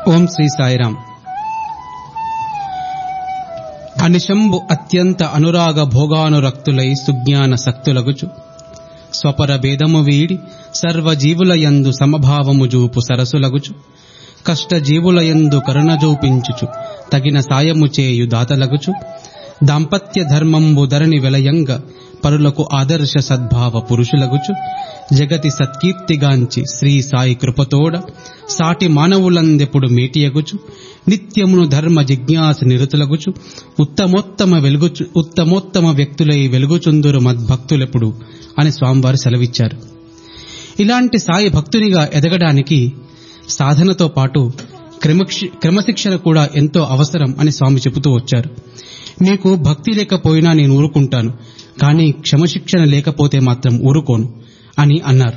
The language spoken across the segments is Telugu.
ఓం శ్రీ సాయిరాం అనిశంబు అత్యంత అనురాగ భోగానురక్తులై సుజ్ఞాన సక్తులగుచు స్వపర భేదము వీడి సర్వజీవులయందు సమభావము జూపు సరసులగుచు కష్టజీవులయందు కరుణ జూపించుచు తగిన సాయము చేయు దాతలగుచు దాంపత్య ధర్మంబు ధరణి వెలయంగ పరులకు ఆదర్శ సద్భావ పురుషులగుచు జగతి సత్కీర్తిగాంచి శ్రీ సాయి కృపతోడ సాటి మానవులందెప్పుడు మేటియగుచు నిత్యమును ధర్మ జిజ్ఞాస నిరతులగుచు ఉత్తమోత్తమ వెలుగుచు ఉత్తమోత్తమ వ్యక్తులై వెలుగుచుందురు మద్భక్తులెప్పుడు అని స్వామివారు సెలవిచ్చారు ఇలాంటి సాయి భక్తునిగా ఎదగడానికి సాధనతో పాటు క్రమక్షి- క్రమశిక్షణ కూడా ఎంతో అవసరం అని స్వామి చెబుతూ వచ్చారు నీకు భక్తి లేకపోయినా నేను ఊరుకుంటాను కానీ క్రమశిక్షణ లేకపోతే మాత్రం ఊరుకోను అని అన్నారు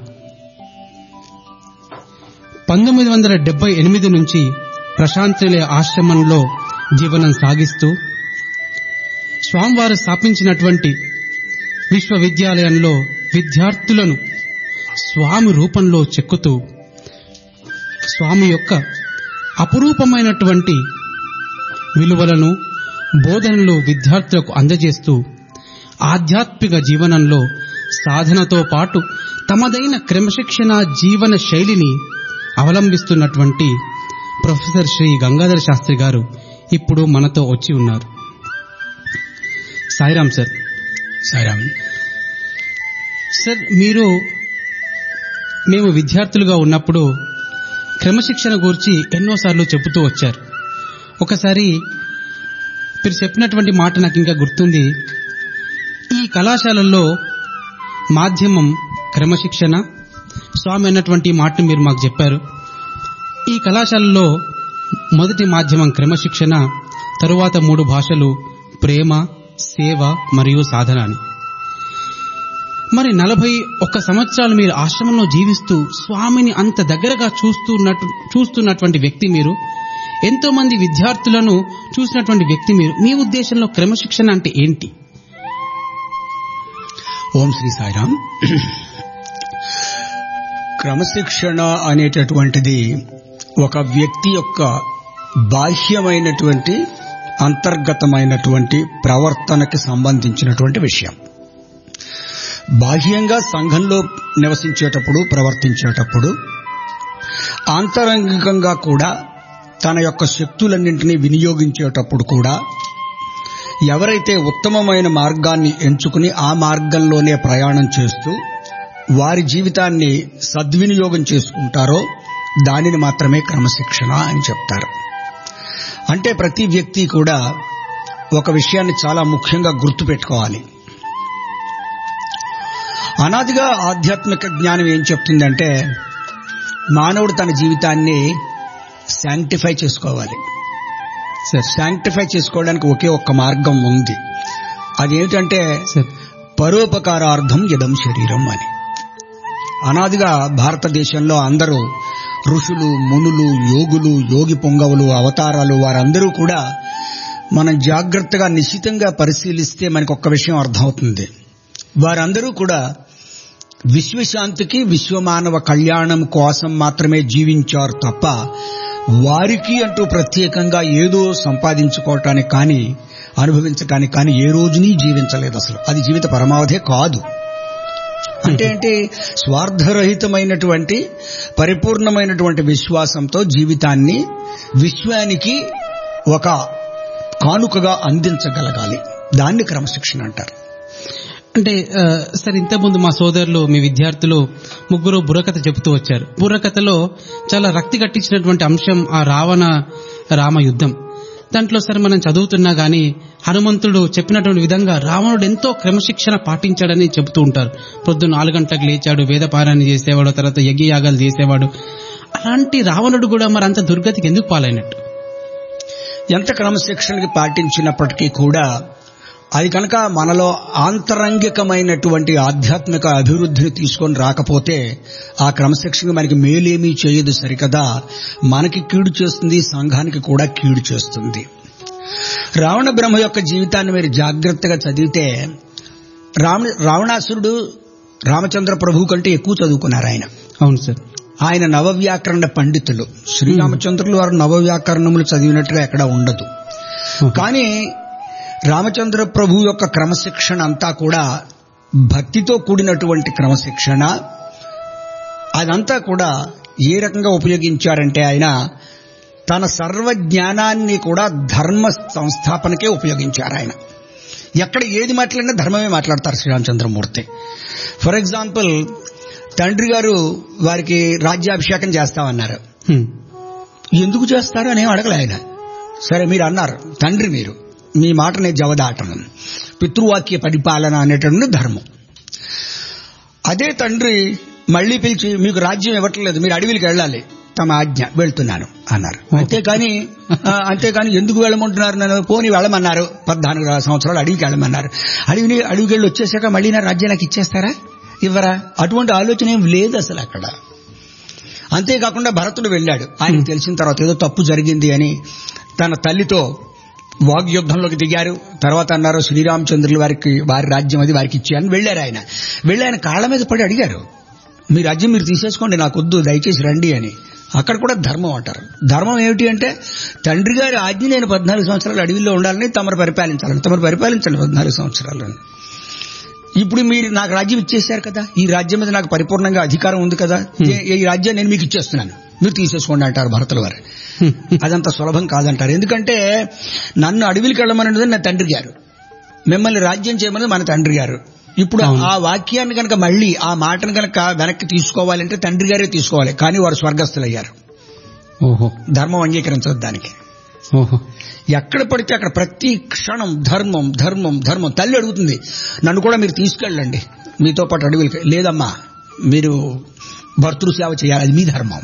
పంతొమ్మిది వందల డెబ్బై ఎనిమిది నుంచి ప్రశాంతిలయ ఆశ్రమంలో జీవనం సాగిస్తూ స్వామివారు స్థాపించినటువంటి విశ్వవిద్యాలయంలో విద్యార్థులను స్వామి రూపంలో చెక్కుతూ స్వామి యొక్క అపురూపమైనటువంటి విలువలను బోధనలు విద్యార్థులకు అందజేస్తూ ఆధ్యాత్మిక జీవనంలో సాధనతో పాటు తమదైన క్రమశిక్షణ జీవన శైలిని అవలంబిస్తున్నటువంటి ప్రొఫెసర్ శ్రీ గంగాధర శాస్త్రి గారు ఇప్పుడు మనతో వచ్చి ఉన్నారు సాయిరాం సార్ సాయిరామ్ సార్ మీరు మేము విద్యార్థులుగా ఉన్నప్పుడు క్రమశిక్షణ గురించి ఎన్నోసార్లు చెబుతూ వచ్చారు ఒకసారి మీరు చెప్పినటువంటి మాట నాకు ఇంకా గుర్తుంది ఈ కళాశాలల్లో మాధ్యమం క్రమశిక్షణ స్వామి అన్నటువంటి మాటను మీరు మాకు చెప్పారు ఈ కళాశాలలో మొదటి మాధ్యమం క్రమశిక్షణ తరువాత మూడు భాషలు ప్రేమ సేవ మరియు సాధన అని మరి నలభై ఒక్క సంవత్సరాలు మీరు ఆశ్రమంలో జీవిస్తూ స్వామిని అంత దగ్గరగా చూస్తున్నట్టు చూస్తున్నటువంటి వ్యక్తి మీరు ఎంతో మంది విద్యార్థులను చూసినటువంటి వ్యక్తి మీరు మీ ఉద్దేశంలో క్రమశిక్షణ అంటే ఏంటి ఓం శ్రీ సాయిరామ్ క్రమశిక్షణ అనేటటువంటిది ఒక వ్యక్తి యొక్క బాహ్యమైనటువంటి అంతర్గతమైనటువంటి ప్రవర్తనకి సంబంధించినటువంటి విషయం బాహ్యంగా సంఘంలో నివసించేటప్పుడు ప్రవర్తించేటప్పుడు ఆంతరంగికంగా కూడా తన యొక్క శక్తులన్నింటినీ వినియోగించేటప్పుడు కూడా ఎవరైతే ఉత్తమమైన మార్గాన్ని ఎంచుకుని ఆ మార్గంలోనే ప్రయాణం చేస్తూ వారి జీవితాన్ని సద్వినియోగం చేసుకుంటారో దానిని మాత్రమే క్రమశిక్షణ అని చెప్తారు అంటే ప్రతి వ్యక్తి కూడా ఒక విషయాన్ని చాలా ముఖ్యంగా గుర్తుపెట్టుకోవాలి అనాదిగా ఆధ్యాత్మిక జ్ఞానం ఏం చెప్తుందంటే మానవుడు తన జీవితాన్ని శాంటిఫై చేసుకోవాలి సార్ శాంక్టిఫై చేసుకోవడానికి ఒకే ఒక్క మార్గం ఉంది అదేమిటంటే సార్ పరోపకారార్థం యదం శరీరం అని అనాదిగా భారతదేశంలో అందరూ ఋషులు మునులు యోగులు యోగి పొంగవులు అవతారాలు వారందరూ కూడా మనం జాగ్రత్తగా నిశ్చితంగా పరిశీలిస్తే మనకు ఒక్క విషయం అర్థమవుతుంది వారందరూ కూడా విశ్వశాంతికి విశ్వమానవ కళ్యాణం కోసం మాత్రమే జీవించారు తప్ప వారికి అంటూ ప్రత్యేకంగా ఏదో సంపాదించుకోవటానికి కానీ అనుభవించటానికి కానీ ఏ రోజునీ జీవించలేదు అసలు అది జీవిత పరమావధే కాదు అంటే ఏంటి స్వార్థరహితమైనటువంటి పరిపూర్ణమైనటువంటి విశ్వాసంతో జీవితాన్ని విశ్వానికి ఒక కానుకగా అందించగలగాలి దాన్ని క్రమశిక్షణ అంటారు అంటే ఆ, సార్ ఇంతకుముందు మా సోదరులు మీ విద్యార్థులు ముగ్గురు బుర్రకథ చెబుతూ వచ్చారు బుర్రకథలో చాలా రక్తి కట్టించినటువంటి అంశం ఆ రావణ రామ యుద్ధం దాంట్లో సార్ మనం చదువుతున్నా గాని హనుమంతుడు చెప్పినటువంటి విధంగా రావణుడు ఎంతో క్రమశిక్షణ పాటించాడని చెబుతూ ఉంటారు పొద్దున్న నాలుగు గంటలకు లేచాడు వేదపారాయణ చేసేవాడు తర్వాత యజ్ఞయాగాలు చేసేవాడు అలాంటి రావణుడు కూడా మరి అంత దుర్గతికి ఎందుకు పాలైనట్టు ఎంత క్రమశిక్షణకి పాటించినప్పటికీ కూడా అది కనుక మనలో ఆంతరంగికమైనటువంటి ఆధ్యాత్మిక అభివృద్ధిని తీసుకొని రాకపోతే ఆ క్రమశిక్షణ మనకి మేలేమీ చేయదు సరికదా మనకి కీడు చేస్తుంది సంఘానికి కూడా కీడు చేస్తుంది రావణ బ్రహ్మ యొక్క జీవితాన్ని మీరు జాగ్రత్తగా చదివితే రావణ రావణాసురుడు రామచంద్ర ప్రభు కంటే ఎక్కువ చదువుకున్నారు ఆయన అవును సార్ ఆయన నవవ్యాకరణ పండితులు శ్రీరామచంద్రులు వారు నవవ్యాకరణములు చదివినట్టుగా ఎక్కడ ఉండదు కానీ రామచంద్ర ప్రభు యొక్క క్రమశిక్షణ అంతా కూడా భక్తితో కూడినటువంటి క్రమశిక్షణ అదంతా కూడా ఏ రకంగా ఉపయోగించారంటే ఆయన తన సర్వజ్ఞానాన్ని కూడా ధర్మ సంస్థాపనకే ఉపయోగించారు ఆయన ఎక్కడ ఏది మాట్లాడినా ధర్మమే మాట్లాడతారు శ్రీరామచంద్రమూర్తి ఫర్ ఎగ్జాంపుల్ తండ్రి గారు వారికి రాజ్యాభిషేకం చేస్తామన్నారు హ్మ్. ఎందుకు చేస్తారు అని ఏం అడగలే ఆయన సరే మీరు అన్నారు తండ్రి మీరు మీ మాట నేను జవదాటను పితృవాక్య పరిపాలన అనేటువంటి ధర్మం అదే తండ్రి మళ్ళీ పిలిచి మీకు రాజ్యం ఇవ్వట్లేదు మీరు అడవికి వెళ్ళాలి తమ ఆజ్ఞ వెళ్తున్నాను అన్నారు అంతేకాని ఆ, అంతేకాని ఎందుకు వెళ్ళమంటున్నారు నన్ను పోని వెళ్ళమన్నారు పద్నాలుగు సంవత్సరాలు అడవికి వెళ్ళమన్నారు అడవిని అడవికి వెళ్ళి వచ్చేసాక మళ్ళీ నా రాజ్యం నాకు ఇచ్చేస్తారా ఇవ్వరా అటువంటి ఆలోచన ఏం లేదు అసలు అక్కడ అంతేకాకుండా భరతుడు వెళ్ళాడు ఆయనకు తెలిసిన తర్వాత ఏదో తప్పు జరిగింది అని తన తల్లితో వాగ్యుద్ధంలోకి దిగారు తర్వాత అన్నారు శ్రీరామచంద్రుల వారికి వారి రాజ్యం అది వారికి ఇచ్చాను వెళ్ళారు ఆయన వెళ్ళి ఆయన కాళ్ళ మీద పడి అడిగారు మీ రాజ్యం మీరు తీసేసుకోండి నాకు వద్దు దయచేసి రండి అని అక్కడ కూడా ధర్మం అంటారు ధర్మం ఏమిటి అంటే తండ్రి గారి ఆజ్ఞ నేను పద్నాలుగు సంవత్సరాలు అడవిలో ఉండాలని తమరు పరిపాలించాలని తమరు పరిపాలించండి పద్నాలుగు సంవత్సరాలను ఇప్పుడు మీరు నాకు రాజ్యం ఇచ్చేశారు కదా ఈ రాజ్యం మీద నాకు పరిపూర్ణంగా అధికారం ఉంది కదా ఏ- ఈ రాజ్యాన్ని నేను మీకు ఇచ్చేస్తున్నాను మీరు తీసేసుకోండి అంటారు భరతుల వారు అదంత సులభం కాదంటారు ఎందుకంటే నన్ను అడవికి వెళ్ళమన్నది నా తండ్రి గారు మిమ్మల్ని రాజ్యం చేయమని మన తండ్రి గారు ఇప్పుడు అవును. ఆ వాక్యాన్ని కనుక మళ్ళీ ఆ మాటను కనుక వెనక్కి తీసుకోవాలంటే తండ్రి గారే తీసుకోవాలి కానీ వారు స్వర్గస్థులయ్యారు ఓహో ధర్మం అంగీకరించదు దానికి ఓహో ఎక్కడ పడితే అక్కడ ప్రతి క్షణం ధర్మం ధర్మం ధర్మం తల్లి అడుగుతుంది నన్ను కూడా మీరు తీసుకెళ్ళండి మీతో పాటు అడవికి లేదమ్మా మీరు భర్తృ సేవ చేయాలి అది మీ ధర్మం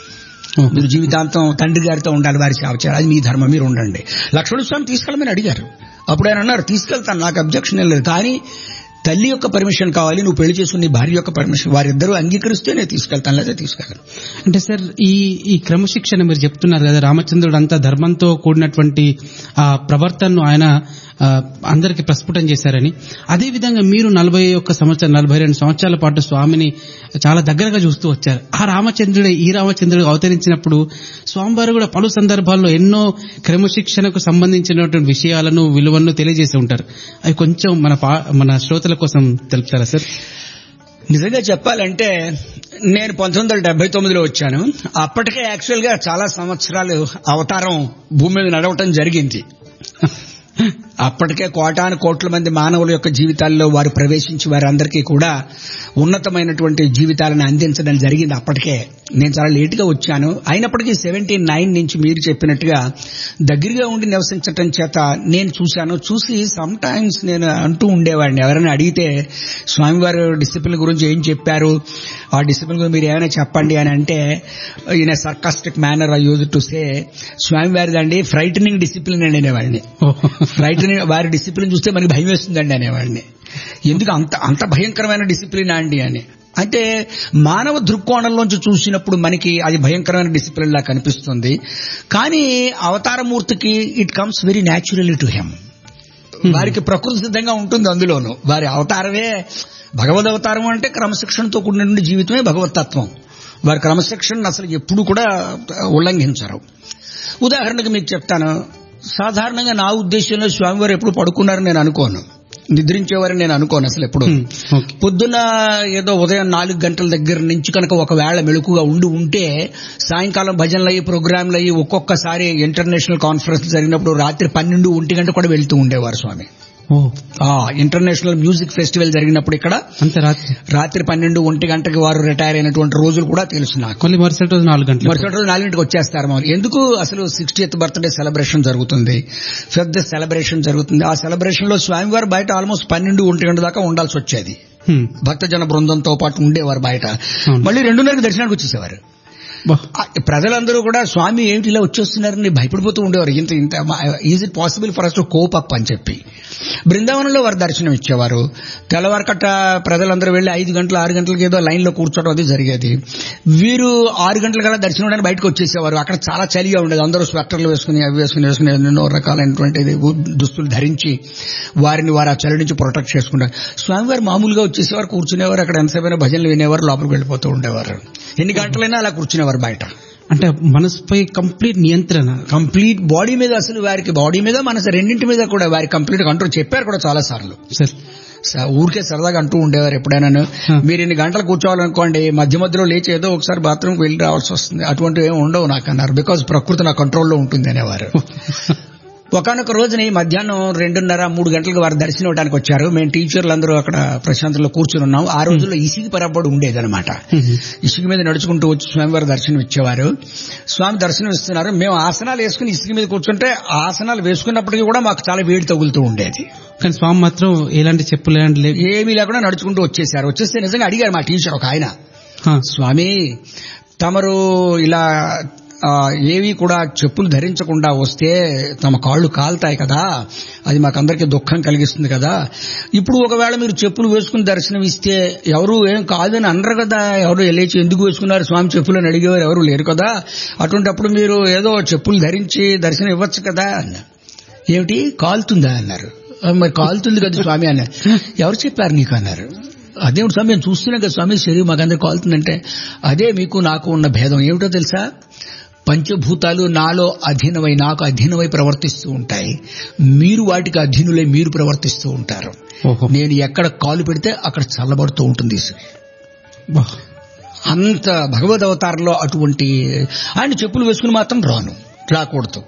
ఓహో. మీరు జీవితాంతం తండ్రి గారితో ఉండాలి వారి సేవ చేయాలి అది మీ ధర్మం మీరు ఉండండి లక్ష్మణ స్వామి తీసుకెళ్ళమని అడిగారు అప్పుడు ఆయన అన్నారు తీసుకెళ్తాను నాకు అబ్జెక్షన్ ఏం లేదు కానీ తల్లి యొక్క పర్మిషన్ కావాలి నువ్వు పెళ్లి చేసుకుని నీ భార్య యొక్క పర్మిషన్ వారిద్దరూ అంగీకరిస్తే నేను తీసుకెళ్తాను లేదా తీసుకెళ్ళను అంటే సార్ ఈ ఈ క్రమశిక్షణ మీరు చెప్తున్నారు కదా రామచంద్రుడు అంతా ధర్మంతో కూడినటువంటి ఆ ప్రవర్తనను ఆయన ఆ, అందరికి ప్రస్ఫుటం చేశారని అదే విధంగా మీరు నలభై ఒక్క సంవత్సరం నలభై రెండు సంవత్సరాల పాటు స్వామిని చాలా దగ్గరగా చూస్తూ వచ్చారు ఆ రామచంద్రుడే ఈ రామచంద్రుడు అవతరించినప్పుడు స్వామివారు కూడా పలు సందర్భాల్లో ఎన్నో క్రమశిక్షణకు సంబంధించినటువంటి విషయాలను విలువలను తెలియజేసి ఉంటారు అవి కొంచెం మన పా- మన శ్రోతల కోసం తెలుపుతారా సార్ నిజంగా చెప్పాలంటే నేను పంతొమ్మిది వందల డెబ్బై తొమ్మిదిలో వచ్చాను అప్పటికే యాక్చువల్ గా చాలా సంవత్సరాలు అవతారం భూమి మీద నడవటం జరిగింది అప్పటికే కోటాను కోట్ల మంది మానవుల యొక్క జీవితాల్లో వారు ప్రవేశించి వారందరికీ కూడా ఉన్నతమైనటువంటి జీవితాలను అందించడం జరిగింది అప్పటికే నేను చాలా లేటుగా వచ్చాను అయినప్పటికీ సెవెంటీ నైన్ నుంచి మీరు చెప్పినట్టుగా దగ్గరగా ఉండి నివసించటం చేత నేను చూశాను చూసి సమ్ టైమ్స్ నేను అంటూ ఉండేవాడిని ఎవరైనా అడిగితే స్వామివారు డిసిప్లిన్ గురించి ఏం చెప్పారు ఆ డిసిప్లిన్ గురించి మీరు ఏమైనా చెప్పండి అని అంటే ఈయన sarcastic manner I use to say స్వామివారిదండి ఫ్రైటనింగ్ డిసిప్లిన్ అండి అనేవాడిని ఓహో. ఫ్రైటనింగ్ వారి డిసిప్లిన్ చూస్తే మనకి భయం వేస్తుందండి అనేవాడిని ఎందుకు అంత అంత భయంకరమైన డిసిప్లిన్ అండి అని అయితే మానవ దృక్కోణంలోంచి చూసినప్పుడు మనకి అది భయంకరమైన డిసిప్లిన్ లా కనిపిస్తుంది కానీ అవతారమూర్తికి it comes very naturally to him వారికి ప్రకృతి సిద్ధంగా ఉంటుంది అందులోను వారి అవతారమే భగవద్ అవతారం అంటే క్రమశిక్షణతో కూడిన జీవితమే భగవతత్వం వారి క్రమశిక్షణ అసలు ఎప్పుడు కూడా ఉల్లంఘించరు ఉదాహరణకు మీకు చెప్తాను సాధారణంగా నా ఉద్దేశంలో స్వామివారు ఎప్పుడు పడుకున్నారని నేను అనుకోను నిద్రించేవారని నేను అనుకోను అసలు ఎప్పుడు హ్మ్. ఓకే పొద్దున్న ఏదో ఉదయం నాలుగు గంటల దగ్గర నుంచి కనుక ఒకవేళ మెళుకుగా ఉండి ఉంటే సాయంకాలం భజనలు అయ్యి ప్రోగ్రాంలు అయ్యి ఒక్కొక్కసారి ఇంటర్నేషనల్ కాన్ఫరెన్స్ జరిగినప్పుడు రాత్రి పన్నెండు ఒంటి గంట కూడా వెళ్తూ ఉండేవారు స్వామి ఓ ఆ ఇంటర్నేషనల్ మ్యూజిక్ ఫెస్టివల్ జరిగినప్పుడు ఇక్కడ అంత రాత్రి రాత్రి పన్నెండు ఒంటి గంటకి వారు రిటైర్ అయినటువంటి రోజులు కూడా తెలుసు నాకు మళ్ళీ మరుసటి రోజు నాలుగు గంటలు మరుసటి రోజు నాలుగింటికి వచ్చేస్తారు మామూలు ఎందుకు అసలు సిక్స్టీయత్ బర్త్డే సెలబ్రేషన్ జరుగుతుంది ఫిఫ్త్ సెలబ్రేషన్ జరుగుతుంది ఆ సెలబ్రేషన్ లో స్వామివారు బయట ఆల్మోస్ట్ పన్నెండు ఒంటి గంట దాకా ఉండాల్సి వచ్చేది హ్మ్. భక్తజన బృందంతో పాటు ఉండేవారు బయట అవును. మళ్ళీ రెండున్నరకి దర్శనానికి వచ్చేసేవారు బా. ఆ, ప్రజలందరూ కూడా స్వామి ఏమిటి ఇలా వచ్చేస్తున్నారని భయపడిపోతూ ఉండేవారు ఇంత ఇంత is it possible for us to cope up అని చెప్పి బృందావనంలో వారు దర్శనం ఇచ్చేవారు తెల్లవారకట్ట ప్రజలందరూ వెళ్లి ఐదు గంటలు ఆరు గంటలకి ఏదో లైన్ లో కూర్చోవడం అది జరిగేది వీరు ఆరు గంటల కల్లా దర్శనం అవడానికి బయటకు వచ్చేసేవారు అక్కడ చాలా చలిగా ఉండేది అందరూ స్వెటర్లు వేసుకుని అవి వేసుకుని వేసుకుని ఎన్నో రకాలైనటువంటి దుస్తులు ధరించి వారిని వారు ఆ చలి నుంచి ప్రొటెక్ట్ చేసుకుంటారు స్వామివారు మామూలుగా వచ్చేసేవారు కూర్చునేవారు అక్కడ ఎంతసేపైనా భజనలు వినేవారు లోపలికి వెళ్ళిపోతూ ఉండేవారు ఎన్ని గంటలైనా అలా కూర్చునేవారు బయట అంటే మనసుపై కంప్లీట్ నియంత్రణ కంప్లీట్ బాడీ మీద అసలు వారికి బాడీ మీద మనసు రెండింటి మీద కూడా వారి కంప్లీట్ కంట్రోల్ చెప్పారు కూడా చాలా సార్లు సార్ స- ఊరికే సరదాగా అంటూ ఉండేవారు ఎప్పుడైనా మీరు ఇన్ని గంటలు కూర్చోవాలనుకోండి మధ్య మధ్యలో లేచి ఏదో ఒకసారి బాత్రూమ్కి వెళ్ళి రావాల్సి వస్తుంది అటువంటివి ఏమి ఉండవు నాకు అన్నారు బికాజ్ ప్రకృతి నా కంట్రోల్లో ఉంటుంది అనేవారు ఒకనొక రోజున ఈ మధ్యాహ్నం రెండున్నర మూడు గంటలకు వారు దర్శనం ఇవ్వడానికి వచ్చారు మేము టీచర్లు అందరూ అక్కడ ప్రశాంతంలో కూర్చుని ఉన్నాం ఆ రోజుల్లో ఇసిగి పరపడి ఉండేదన్నమాట ఇసుక మీద నడుచుకుంటూ వచ్చి స్వామివారి దర్శనం ఇచ్చేవారు స్వామి దర్శనం ఇస్తున్నారు మేము ఆసనాలు వేసుకుని ఇసుక మీద కూర్చుంటే ఆ ఆసనాలు వేసుకున్నప్పటికీ కూడా మాకు చాలా వేడి తగులుతూ ఉండేది కానీ స్వామి మాత్రం ఎలాంటి చెప్పులు ఎలాంటి లే- ఏమీ లేకుండా నడుచుకుంటూ వచ్చేసారు వచ్చేస్తే నిజంగా అడిగారు మా టీచర్ ఒక ఆయన ఆ, స్వామి తమరు ఇలా ఆ, ఏవి కూడా చెప్పులు ధరించకుండా వస్తే తమ కాళ్ళు కాలుతాయి కదా అది మాకందరికీ దుఃఖం కలిగిస్తుంది కదా ఇప్పుడు ఒకవేళ మీరు చెప్పులు వేసుకుని దర్శనం ఇస్తే ఎవరు ఏం కాదని అనరు కదా ఎవరు లేచి ఎందుకు వేసుకున్నారు స్వామి చెప్పులు అని అడిగేవారు ఎవరు లేరు కదా అటువంటిప్పుడు మీరు ఏదో చెప్పులు ధరించి దర్శనం ఇవ్వచ్చు కదా అన్నారు ఏమిటి కాలుతుందా అన్నారు "ఆ, మరి కాలుతుంది కదా స్వామి అన్నారు ఎవరు చెప్పారు నీకు అన్నారు అదేమిటి స్వామి మేము చూస్తున్నాం కదా స్వామి శరీరం మాకందరికి కాలుతుందంటే అదే మీకు నాకు ఉన్న భేదం ఏమిటో తెలుసా పంచభూతాలు నాలో అధీనమై నాకు అధీనమై ప్రవర్తిస్తూ ఉంటాయి మీరు వాటికి అధీనులై మీరు ప్రవర్తిస్తూ ఉంటారు ఓహో నేను ఎక్కడ కాలు పెడితే అక్కడ చల్లబడుతూ ఉంటుంది బా. అంత భగవద్ అవతారంలో అటువంటి ఆయన చెప్పులు వేసుకుని మాత్రం రాను రాకూడదు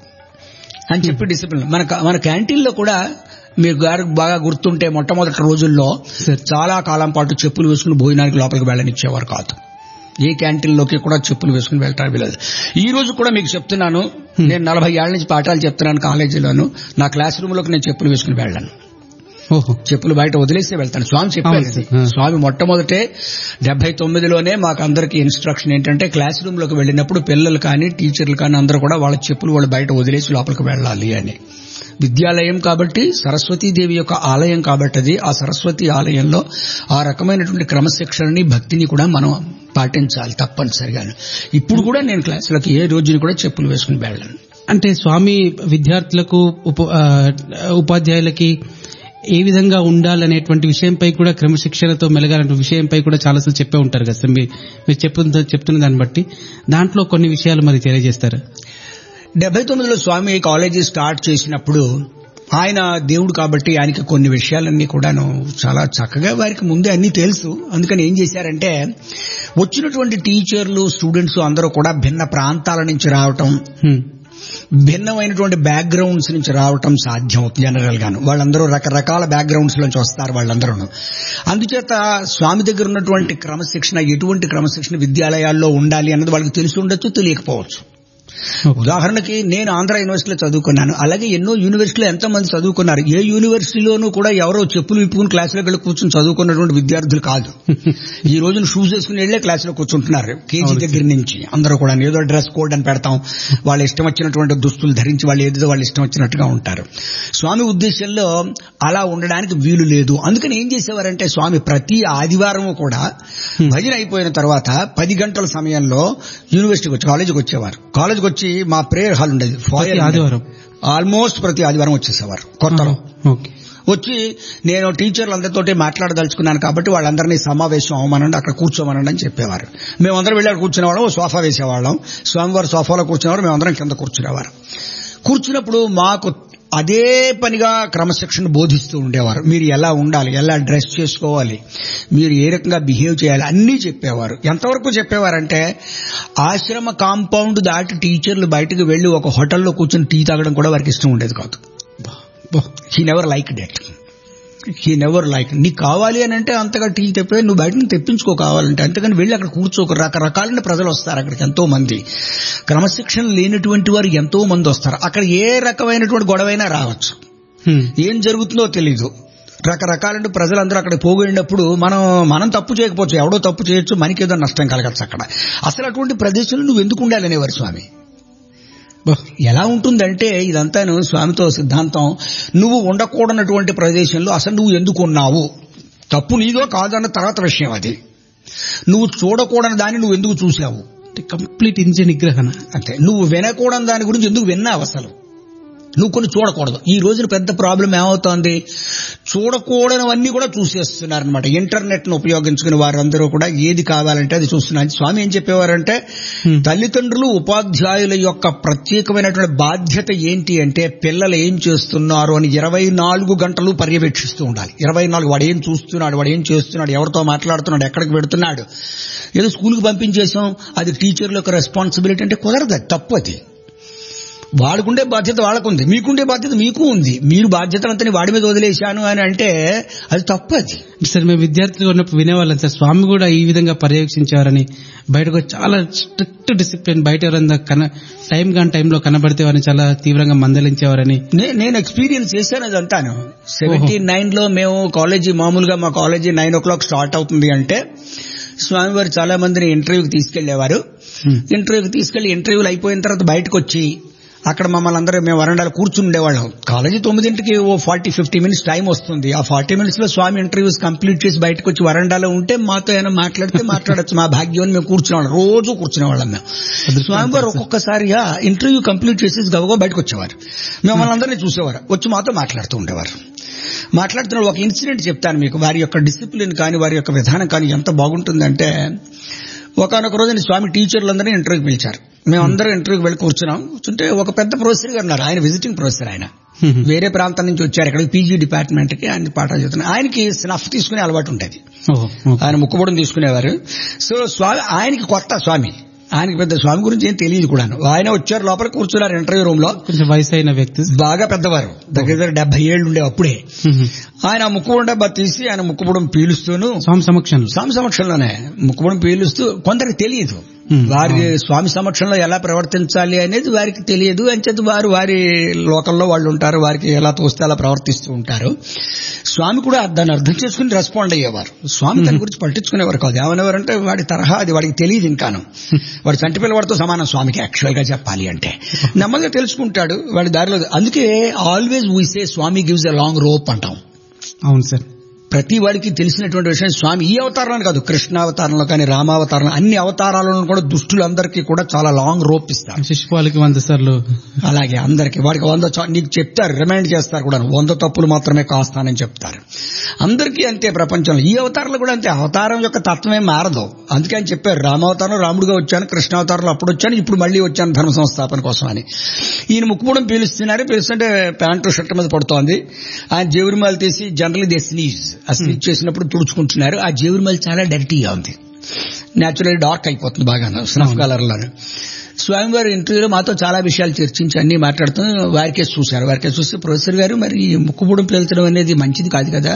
అని చెప్పి డిసిప్లిన్ మన మన క్యాంటీన్లో కూడా మీరు గారు బాగా గుర్తుంటే మొట్టమొదటి రోజుల్లో సార్. చాలా కాలం పాటు చెప్పులు వేసుకుని భోజనానికి లోపలికి వెళ్ళనిచ్చేవారు కాదు ఏ క్యాంటీన్లోకి కూడా చెప్పులు వేసుకుని వెళ్ళటానికి వెళ్ళదు ఈ రోజు కూడా మీకు చెప్తున్నాను నేను నలభై ఏళ్ల నుంచి పాఠాలు చెప్తున్నాను కాలేజీలోను నా క్లాస్ రూమ్ లోకి నేను చెప్పులు వేసుకుని వెళ్ళాను ఓహో చెప్పులు బయట వదిలేసి వెళ్తాను స్వామి చెప్పారు అవును ఇది. సార్. ఆ. స్వామి మొట్టమొదటే డెబ్బై తొమ్మిదిలోనే మాకు అందరికి ఇన్స్ట్రక్షన్ ఏంటంటే క్లాస్ రూమ్ లోకి వెళ్ళినప్పుడు పిల్లలు కానీ టీచర్లు కానీ అందరూ కూడా వాళ్ళ చెప్పులు వాళ్ళు బయట వదిలేసి లోపలికి వెళ్ళాలి అని విద్యాలయం కాబట్టి సరస్వతీదేవి యొక్క ఆలయం కాబట్టి అది ఆ సరస్వతి ఆలయంలో ఆ రకమైనటువంటి క్రమశిక్షణని భక్తిని కూడా మనం పాటించాలి తప్పనిసరిగాను ఇప్పుడు కూడా నేను క్లాసులకు ఏ రోజుని కూడా చెప్పులు వేసుకుని వెళ్ళాను అంటే స్వామి విద్యార్థులకు ఉప- ఆ, ఉపాధ్యాయులకి ఏ విధంగా ఉండాలనేటువంటి విషయంపై కూడా క్రమశిక్షణతో మెలగాలనే విషయంపై కూడా చాలాసార్లు చెప్పే ఉంటారు కదా సార్ మీ- మీరు చెప్తున్న చెప్తున్న దాన్ని బట్టి దాంట్లో కొన్ని విషయాలు మరి తెలియజేస్తారు డెబ్బై తొమ్మిదిలో స్వామి కాలేజీ స్టార్ట్ చేసినప్పుడు ఆయన దేవుడు కాబట్టి ఆయనకి కొన్ని విషయాలన్నీ కూడాను చాలా చక్కగా వారికి ముందే అన్ని తెలుసు అందుకని ఏం చేశారంటే వచ్చినటువంటి టీచర్లు స్టూడెంట్స్ అందరూ కూడా భిన్న ప్రాంతాల నుంచి రావటం హ్మ్. భిన్నమైనటువంటి బ్యాక్గ్రౌండ్స్ నుంచి రావటం సాధ్యం జనరల్ గాను వాళ్ళందరూ రకరకాల బ్యాక్గ్రౌండ్స్ నుంచి వస్తారు వాళ్ళందరూ అందుచేత స్వామి దగ్గర ఉన్నటువంటి క్రమశిక్షణ ఎటువంటి క్రమశిక్షణ విద్యాలయాల్లో ఉండాలి అన్నది వాళ్ళకి తెలిసి ఉండొచ్చు తెలియకపోవచ్చు ఉదాహరణకి నేను ఆంధ్ర యూనివర్సిటీలో చదువుకున్నాను అలాగే ఎన్నో యూనివర్సిటీలో ఎంతో మంది చదువుకున్నారు ఏ యూనివర్సిటీలోనూ కూడా ఎవరో చెప్పులు విప్పుకుని క్లాసులోకి వెళ్ళి కూర్చొని చదువుకున్నటువంటి విద్యార్థులు కాదు ఈ రోజున షూస్ వేసుకుని వెళ్లే క్లాసులో కూర్చుంటున్నారు కేజీ అవును దగ్గర నుంచి అందరూ కూడా ఏదో డ్రెస్ కోడ్ అని పెడతాం వాళ్ళ ఇష్టం వచ్చినటువంటి దుస్తులు ధరించి వాళ్ళు ఏదో వాళ్ళ ఇష్టం వచ్చినట్టుగా ఉంటారు స్వామి ఉద్దేశంలో అలా ఉండడానికి వీలు లేదు అందుకని ఏం చేసేవారంటే స్వామి ప్రతి ఆదివారం కూడా భజన అయిపోయిన తర్వాత పది గంటల సమయంలో యూనివర్సిటీకి వచ్చి కాలేజీకి వచ్చేవారు కాలేజీకి వచ్చి మా ప్రేయర్ హాల్ ఉండేది ప్రతి ఆదివారం ఆల్మోస్ట్ ప్రతి ఆదివారం వచ్చేసేవారు కొత్తలో ఓకే వచ్చి నేను టీచర్లందరితోటి మాట్లాడదలుచుకున్నాను కాబట్టి వాళ్ళందరినీ సమావేశం అవ్వమనండి అక్కడ కూర్చోమనండి అని చెప్పేవారు మేమందరం వెళ్ళి అక్కడ కూర్చునేవాళ్ళం ఓ సోఫా వేసేవాళ్ళం స్వామివారి సోఫాలో కూర్చునేవారు మేమందరం కింద కూర్చునేవారు కూర్చున్నప్పుడు మాకు అదే పనిగా క్రమశిక్షణ బోధిస్తూ ఉండేవారు మీరు ఎలా ఉండాలి ఎలా డ్రెస్ చేసుకోవాలి మీరు ఏ రకంగా బిహేవ్ చేయాలి అన్నీ చెప్పేవారు ఎంతవరకు చెప్పేవారంటే ఆశ్రమ కాంపౌండ్ దాటి టీచర్లు బయటకు వెళ్లి ఒక హోటల్లో కూర్చొని టీ తాగడం కూడా వారికి ఇష్టం ఉండేది కాదు he never like that he never like నీకు కావాలి అని అంటే అంతగా టీ తెప్పే నువ్వు బయట నుంచి తెప్పించుకో కావాలంటే అంతేగాని వెళ్ళి అక్కడ కూర్చోక రకరకాలైన ప్రజలు వస్తారు అక్కడికి ఎంతో మంది క్రమశిక్షణ లేనటువంటి వారు ఎంతో మంది వస్తారు అక్కడ ఏ రకమైనటువంటి గొడవైనా రావచ్చు హ్మ్. ఏం జరుగుతుందో తెలీదు రకరకాలైన ప్రజలందరూ అక్కడ పోగొడినప్పుడు మనం మనం తప్పు చేయకపోవచ్చు ఎవడో తప్పు చేయొచ్చు మనకేదో నష్టం కలగచ్చు అక్కడ అసలు అటువంటి ప్రదేశంలో నువ్వు ఎందుకు ఉండాలనేవారు స్వామి ఓహ్. ఎలా ఉంటుందంటే ఇదంతాను స్వామితో సిద్ధాంతం నువ్వు ఉండకూడనటువంటి ప్రదేశంలో అసలు నువ్వు ఎందుకు ఉన్నావు తప్పు నీదో కాదన్న తర్వాత విషయం అది నువ్వు చూడకూడని దాన్ని నువ్వు ఎందుకు చూసావు అంటే కంప్లీట్ ఇంద్రియ నిగ్రహణ అంటే నువ్వు వినకూడని దాని గురించి ఎందుకు విన్నావు అసలు నువ్వు కొన్ని చూడకూడదు ఈ రోజున పెద్ద ప్రాబ్లం ఏమవుతోంది చూడకూడనివన్నీ కూడా చూసేస్తున్నారు అనమాట ఇంటర్నెట్ ను ఉపయోగించుకుని వారందరూ కూడా ఏది కావాలంటే అది చూస్తున్నారు స్వామి ఏం చెప్పేవారంటే Hmm. తల్లిదండ్రులు ఉపాధ్యాయుల యొక్క ప్రత్యేకమైనటువంటి బాధ్యత ఏంటి అంటే పిల్లలు ఏం చేస్తున్నారు అని ఇరవై నాలుగు గంటలు పర్యవేక్షిస్తూ ఉండాలి ఇరవై నాలుగు వాడు ఏం చూస్తున్నాడు వాడు ఏం చేస్తున్నాడు ఎవరితో మాట్లాడుతున్నాడు ఎక్కడికి పెడుతున్నాడు ఏదో స్కూల్కి పంపించేసాం అది టీచర్ల యొక్క రెస్పాన్సిబిలిటీ అంటే కుదరదు అది తప్పు అది వాడుకుండే బాధ్యత వాళ్ళకుంది మీకుండే బాధ్యత మీకు ఉంది మీరు బాధ్యతలంతా వాడి మీద వదిలేశాను అని అంటే అది తప్పు అది సార్ మేము విద్యార్థులుగా ఉన్నప్పుడు వినేవాళ్ళం సార్ స్వామి కూడా ఈ విధంగా పర్యవేక్షించేవారని బయటకు వచ్చి చాలా స్ట్రిక్ట్ డిసిప్లిన్ బయట ఎవరైనా కన టైం కాని టైంలో కనబడితే వారిని చాలా తీవ్రంగా మందలించేవారని నే- నేను ఎక్స్పీరియన్స్ చేశాను అదంతాను సెవెంటీ నైన్ లో మేము కాలేజీ మామూలుగా మా college nine o'clock start అవుతుంది అంటే స్వామివారు చాలా మందిని ఇంటర్వ్యూకి తీసుకెళ్లేవారు Hmm. ఇంటర్వ్యూకి తీసుకెళ్లి ఇంటర్వ్యూలు అయిపోయిన తర్వాత బయటకు వచ్చి అక్కడ మమ్మల్ని అందరూ మేము వరండాలో కూర్చుని ఉండేవాళ్ళం కాలేజీ తొమ్మిదింటికి ఓ ఫార్టీ ఫిఫ్టీ మినిట్స్ టైం వస్తుంది ఆ ఫార్టీ మినిట్స్ లో స్వామి ఇంటర్వ్యూస్ కంప్లీట్ చేసి బయటకు వచ్చి వరండాలో ఉంటే మాతో ఏమైనా మాట్లాడితే మాట్లాడొచ్చు మా భాగ్యం అని మేము కూర్చునేవాళ్ళం రోజు కూర్చునేవాళ్ళం మేము స్వామి గారు ఒక్కొక్కసారిగా ఇంటర్వ్యూ కంప్లీట్ చేసి గబగబా బయటకు వచ్చేవారు మిమ్మల్ని అందరినీ చూసేవారు వచ్చి మాతో మాట్లాడుతూ ఉండేవారు మాట్లాడుతున్న ఒక ఇన్సిడెంట్ చెప్తాను మీకు వారి యొక్క డిసిప్లిన్ కానీ వారి యొక్క విధానం కానీ ఎంత బాగుంటుందంటే ఒకనొక రోజున స్వామి టీచర్లందరినీ ఇంటర్వ్యూకి పిలిచారు మేమందరం ఇంటర్వ్యూకి వెళ్ళి కూర్చున్నాం కూర్చుంటే ఒక పెద్ద ప్రొఫెసర్ గారు ఉన్నారు ఆయన విజిటింగ్ ప్రొఫెసర్ ఆయన Hmm. వేరే ప్రాంతం నుంచి వచ్చారు ఇక్కడ పీజీ డిపార్ట్మెంట్ కి ఆయన పాఠాలు చెప్తున్నారు ఆయనకి స్నఫ్ తీసుకునే అలవాటు ఉండేది ఓహో, ఓకే. ఆయన ముక్కుబొడం తీసుకునేవారు సో స్వామి ఆయనకి కొత్త స్వామి ఆయనకి పెద్ద స్వామి గురించి ఏం తెలియదు కూడాను ఆయన వచ్చారు లోపల కూర్చున్నారు ఇంటర్వ్యూ రూమ్ లో కొంచెం వయసు అయిన వ్యక్తి బాగా పెద్దవారు దగ్గర దగ్గర డెబ్బై ఏళ్ళు ఉండే అప్పుడే హ్మ్. ఆయన ముక్కుబొడం డబ్బా తీసి ఆయన ముక్కుబొడం పీలుస్తూను స్వామి సమక్షంలో స్వామి సమక్షంలోనే ముక్కుబొడం పీలుస్తూ కొందరికి తెలియదు Hmm. వారి స్వామి సమక్షంలో ఎలా ప్రవర్తించాలి అనేది వారికి తెలియదు అంచేత వారు వారి లోకల్లో వాళ్ళు ఉంటారు వారికి ఎలా తోస్తే అలా ప్రవర్తిస్తూ ఉంటారు స్వామి కూడా దాన్ని అర్థం చేసుకుని రెస్పాండ్ అయ్యేవారు స్వామి దాని గురించి పట్టించుకునేవారు కాదు ఏమనేవారంటే వాడి తరహా అది వాడికి తెలియదు ఇంకాను వాడు చంటి పిల్లవాడితో సమానం స్వామికి యాక్చువల్ గా చెప్పాలి అంటే నెమ్మదిగా తెలుసుకుంటాడు వాడి దారిలో అందుకే ఆల్వేస్ వీ సే స్వామి గివ్స్ ఎ లాంగ్ రోప్ అంటాం అవును సార్ ప్రతి వాడికి తెలిసినటువంటి విషయం స్వామి ఈ అవతారంలో కాదు కృష్ణ అవతారంలో కానీ రామావతారంలో అన్ని అవతారాలను కూడా దుష్టులందరికీ కూడా చాలా లాంగ్ రోప్ ఇస్తారు శిశుపాలకి వంద సార్లు అలాగే అందరికి వాడికి వంద చా- నీకు చెప్తారు రిమైండ్ చేస్తారు కూడా వంద తప్పులు మాత్రమే కాస్తానని చెప్తారు అందరికీ అంతే ప్రపంచంలో ఈ అవతారంలో కూడా అంతే అవతారం యొక్క తత్వమే మారదు అందుకే ఆయన చెప్పారు రామావతారం రాముడుగా వచ్చాను కృష్ణావతారంలో అప్పుడు వచ్చాను ఇప్పుడు మళ్ళీ వచ్చాను ధర్మ సంస్థాపన కోసం అని ఈయన ముక్కుపూడం పీలుస్తున్నారు పీలుస్తుంటే ప్యాంటు షర్ట్ మీద పడుతోంది ఆయన జేవురిమాలు తీసి జనరల్ ది స్నీజ్ ఆ స్నీజ్ చేసినప్పుడు తుడుచుకుంటున్నారు ఆ జేవురిమాలు చాలా డర్టీగా ఉంది న్యాచురల్ డార్క్ అయిపోతుంది బాగా స్నఫ్ కలర్ లోనే స్వామివారి ఇంటర్వ్యూలో మాతో చాలా విషయాలు చర్చించి అన్ని మాట్లాడుతూ వారికే చూశారు వారికే చూస్తే ప్రొఫెసర్ గారు మరి ఈ ముక్కుబుడం పేల్చడం అనేది మంచిది కాదు కదా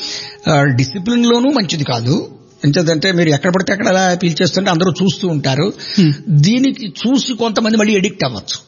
డిసిప్లిన్ లోనూ మంచిది కాదు ఎంచేదంటే మీరు ఎక్కడ పడితే అక్కడ అలా పీల్చేస్తుంటే అందరూ చూస్తూ ఉంటారు దీనికి చూసి కొంతమంది మళ్ళీ ఎడిక్ట్ అవ్వచ్చు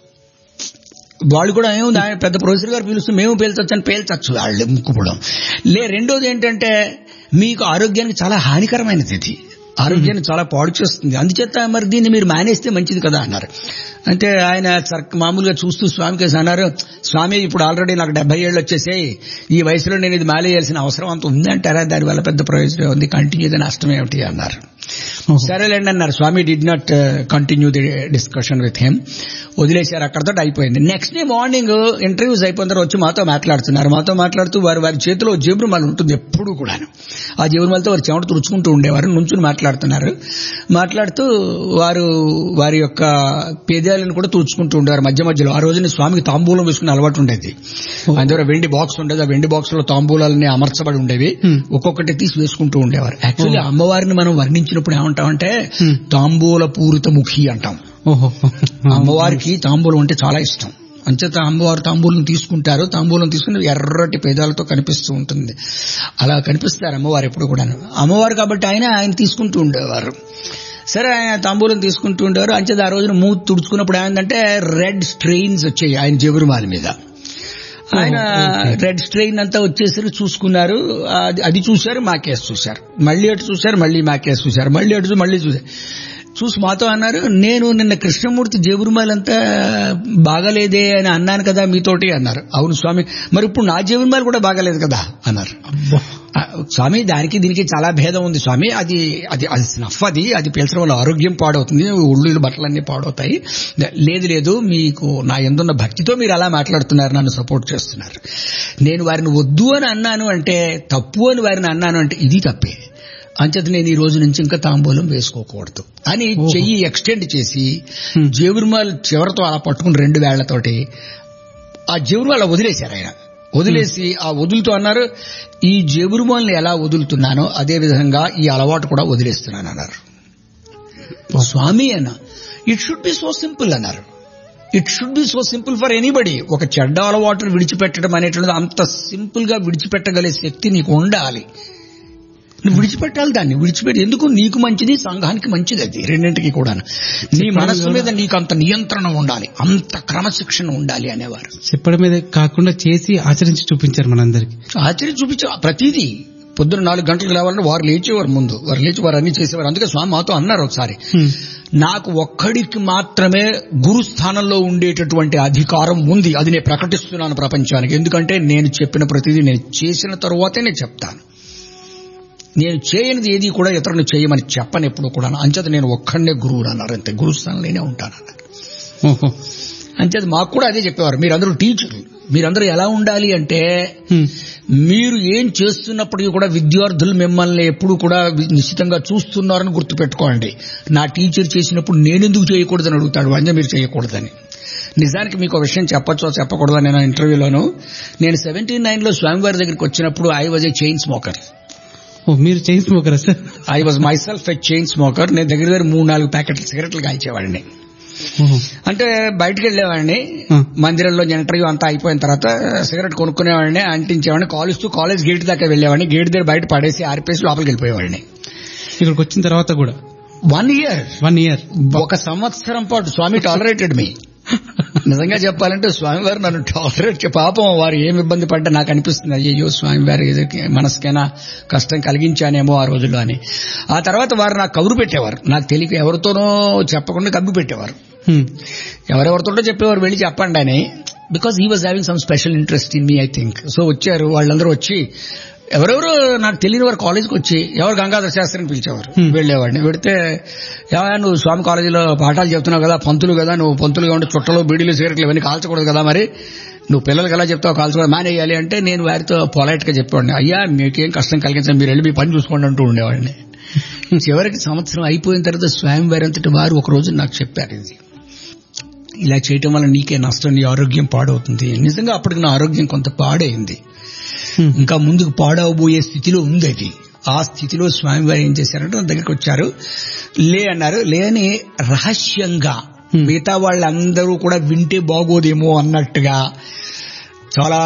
వాళ్ళు కూడా ఏముంది ఆయన పెద్ద ప్రొఫెసర్ గారు పిలుస్తూ మేము పేల్చొచ్చు అని పేల్చచ్చు వాళ్ళు ముక్కుపడం లే రెండోది ఏంటంటే మీకు ఆరోగ్యానికి చాలా హానికరమైనది ఇది ఆరోగ్యాన్ని చాలా పాడు చేస్తుంది అందుచేత మరి దీన్ని మీరు మానేస్తే మంచిది కదా అన్నారు అంటే ఆయన సర్- మామూలుగా చూస్తూ స్వామికి అన్నారు స్వామి ఇప్పుడు ఆల్రెడీ నాకు డెబ్బై ఏళ్ళు వచ్చేసాయి ఈ వయసులో నేను ఇది మానేయాల్సిన అవసరం అంత ఉందంటారా దానివల్ల పెద్ద ప్రయోజనం ఉంది కంటిన్యూ ది నష్టం ఏమిటి అన్నారు ఓహో. సరేలేండి అన్నారు స్వామి did not continue the discussion with him వదిలేశారు అక్కడతో అయిపోయింది నెక్స్ట్ డే మార్నింగ్ ఇంటర్వ్యూస్ అయిపోయిన తర్వాత వచ్చి మాతో మాట్లాడుతున్నారు మాతో మాట్లాడుతూ వారి వారి చేతిలో జేబురుమాలు ఉంటుంది ఎప్పుడూ కూడాను ఆ జేబురుమాలతో వారి చెమట తుడుచుకుంటూ ఉండేవారు నుంచుని మాట్లాడుతున్నారు మాట్లాడుతూ వారు వారి యొక్క పేదాలను కూడా తుడుచుకుంటూ ఉండేవారు మధ్య మధ్యలో ఆ రోజున స్వామికి తాంబూలం వేసుకునే అలవాటు ఉండేది ఆయన దగ్గర వెండి బాక్స్ ఉండేది ఆ వెండి బాక్స్ లో తాంబూలాలని అమర్చబడి ఉండేవి Hmm. ఒక్కొక్కటి తీసి వేసుకుంటూ ఉండేవారు యాక్చువల్లీ అమ్మవారిని మనం వర్ణించినప్పుడు ఏమంటామంటే Hmm. తాంబూల పూరిత ముఖి అంటాం ఓహో అమ్మవారికి తాంబూలం అంటే చాలా ఇష్టం అంచేత అమ్మవారు తాంబూలం తీసుకుంటారు తాంబూలం తీసుకుని ఎర్రటి పేదాలతో కనిపిస్తూ ఉంటుంది అలా కనిపిస్తారు అమ్మవారు ఎప్పుడు కూడా అమ్మవారు కాబట్టి ఆయన ఆయన తీసుకుంటూ ఉండేవారు సరే ఆయన తాంబూలం తీసుకుంటూ ఉండేవారు అంచేత ఆ రోజున మూతి తుడుచుకున్నప్పుడు ఏమైందంటే రెడ్ స్ట్రెయిన్స్ వచ్చాయి ఆయన జబురుమాల మీద ఆయన రెడ్ స్ట్రెయిన్ అంతా వచ్చేసరికి చూసుకున్నారు అది అది చూశారు మా కేసు చూశారు మళ్ళీ అటు చూశారు మళ్ళీ మా కేసు చూశారు మళ్ళీ అటు చూ- మళ్ళీ చూశారు చూసి మాతో అన్నారు నేను నిన్న కృష్ణమూర్తి జేబురుమాలంతా బాగాలేదే అని అన్నాను కదా మీతోటి అన్నారు అవును స్వామి మరి ఇప్పుడు నా జేబురుమాలు కూడా బాగాలేదు కదా అన్నారు ఆ, స్వామి దానికి దీనికి చాలా భేదం ఉంది స్వామి అది అది అది స్నఫ్ అది అది పీల్చడం వల్ల ఆరోగ్యం పాడవుతుంది ఉళ్ళు బట్టలన్నీ పాడవుతాయి లేదు లేదు మీకు నా ఎందున్న భక్తితో మీరు అలా మాట్లాడుతున్నారు నన్ను సపోర్ట్ చేస్తున్నారు నేను వారిని వద్దు అని అన్నాను అంటే తప్పు అని వారిని అన్నాను అంటే ఇది తప్పే అంచేత నేను ఈ రోజు నుంచి ఇంకా తాంబూలం వేసుకోకూడదు అని ఓహో. చెయ్యి ఎక్స్టెండ్ చేసి Hmm. జేబురుమాల్ చివరితో అలా పట్టుకుని రెండు వేళ్లతోటి ఆ జేబురు అలా వదిలేశారు ఆయన వదిలేసి ఆ వదులుతూ అన్నారు ఈ జేబురుమాల్ని ఎలా వదులుతున్నానో అదే విధంగా ఈ అలవాటు కూడా వదిలేస్తున్నాను అన్నారు స్వామి అన్న it should be so simple అన్నారు it should be so simple for anybody ఒక చెడ్డ అలవాటును విడిచిపెట్టడం అనేటువంటిది అంత సింపుల్ గా విడిచిపెట్టగలే శక్తి నీకు ఉండాలి నువ్వు విడిచిపెట్టాలి దాన్ని విడిచిపెట్టి ఎందుకు నీకు మంచిది సంఘానికి మంచిది అది రెండింటికి కూడా నీ మనస్సు మీద నీకు అంత నియంత్రణ ఉండాలి అంత క్రమశిక్షణ ఉండాలి అనేవారు చెప్పడం మీద కాకుండా చేసి ఆచరించి చూపించారు మనందరికి ఆశ్చర్యం చూపించే ప్రతిదీ పొద్దున్న నాలుగు గంటలకు లేవాలంటే వారు లేచేవారు ముందు వారు లేచి వారు అన్ని చేసేవారు అందుకే స్వామి మాతో అన్నారు ఒకసారి నాకు ఒక్కడికి మాత్రమే గురు స్థానంలో ఉండేటటువంటి అధికారం ఉంది అది నేను ప్రకటిస్తున్నాను ప్రపంచానికి ఎందుకంటే నేను చెప్పిన ప్రతిదీ నేను చేసిన తరువాతే నేను చెప్తాను నేను చేయనిది ఏది కూడా ఇతరులు చేయమని చెప్పను ఎప్పుడు కూడా అంచేత నేను ఒక్కడనే గురువు అన్నారు అంతే గురుస్థానంలోనే ఉంటాను అన్నారు ఓహో అంచేత మాకు కూడా అదే చెప్పేవారు మీరందరూ టీచర్లు మీరందరూ ఎలా ఉండాలి అంటే హ్మ్. మీరు ఏం చేస్తున్నప్పటికీ కూడా విద్యార్థులు మిమ్మల్ని ఎప్పుడు కూడా వి- నిశ్చితంగా చూస్తున్నారని గుర్తుపెట్టుకోండి నా టీచర్ చేసినప్పుడు నేనెందుకు చేయకూడదని అడుగుతాడు అంటే మీరు చేయకూడదని నిజానికి మీకు ఒక విషయం చెప్పొచ్చో చెప్పకూడదని నేను ఇంటర్వ్యూలోను నేను సెవెంటీ నైన్ లో స్వామివారి దగ్గరికి వచ్చినప్పుడు I was a chain smoker ఓ మీరు చైన్ స్మోకరా sir I was myself a chain smoker నేను దగ్గర దగ్గర మూడు నాలుగు ప్యాకెట్లు సిగరెట్లు కాల్చేవాడిని ఓహో అంటే బయటకు వెళ్ళేవాడిని ఆ. మందిరంలో ఇంటర్వ్యూ అంతా అయిపోయిన తర్వాత సిగరెట్ కొనుక్కునేవాడిని అంటించేవాడిని కాలేజ్ టు కాలేజ్ గేట్ దాకా వెళ్ళేవాడిని గేట్ దగ్గర బయట పడేసి ఆరిపేసి లోపలికి వెళ్ళిపోయేవాడిని ఇక్కడికి వచ్చిన తర్వాత కూడా వన్ ఇయర్ వన్ ఇయర్ ఒక సంవత్సరం పాటు స్వామి టాలరేటెడ్ మీ నిజంగా చెప్పాలంటే స్వామి వారు నన్ను టాలరేట్ పాపం వారు ఏమి ఇబ్బంది పడ్డా నాకు అనిపిస్తుంది అయ్యో స్వామి వారి ఎదురుకి మనసుకైనా కష్టం కలిగించానేమో ఆ రోజుల్లో అని ఆ తర్వాత వారు నాకు కబురు పెట్టేవారు నాకు తెలియక ఎవరితోనో చెప్పకుండా కబురు పెట్టేవారు ఎవరెవరితోటో చెప్పేవారు వెళ్ళి చెప్పండి అని because he was having some special interest in me I think so వచ్చారు వాళ్ళందరూ వచ్చి ఎవరెవరు నాకు తెలియని వారు కాలేజ్కి వచ్చి ఎవరు గంగాధర శాస్త్రిని పిలిచేవారు Hmm. వెళ్ళేవాడిని పెడితే "ఏమయ్య, నువ్వు స్వామి కాలేజీలో పాఠాలు చెప్తున్నావు కదా పంతులు కదా నువ్వు పంతులుగా ఉంటే చుట్టలు బీడీలు సిగరెట్లు ఇవన్నీ కాల్చకూడదు కదా మరి నువ్వు పిల్లలకి ఎలా చెప్తావు కాల్చకూడదు మానేయాలి అంటే నేను వారితో పొలైట్ గా చెప్పేవాడిని అయ్యా మీకేం కష్టం కలిగించండి మీరు వెళ్ళి మీ పని చూసుకోండి అంటూ ఉండేవాడిని చివరికి సంవత్సరం అయిపోయిన తర్వాత స్వామి వారి అంతటి వారు ఒక రోజు నాకు చెప్పారు ఇది ఇలా చేయటం వల్ల నీకే నష్టం నీ ఆరోగ్యం పాడవుతుంది నిజంగా అప్పటికి నా ఆరోగ్యం కొంత పాడైంది ఇంకా ముందుకు పాడవబోయే స్థితిలో ఉంది అది ఆ స్థితిలో స్వామివారు ఏం చేశారంటే నా దగ్గరికి వచ్చారు లే అన్నారు లే అని రహస్యంగా Hmm. మిగతా వాళ్ళందరూ కూడా వింటే బాగోదేమో అన్నట్టుగా చాలా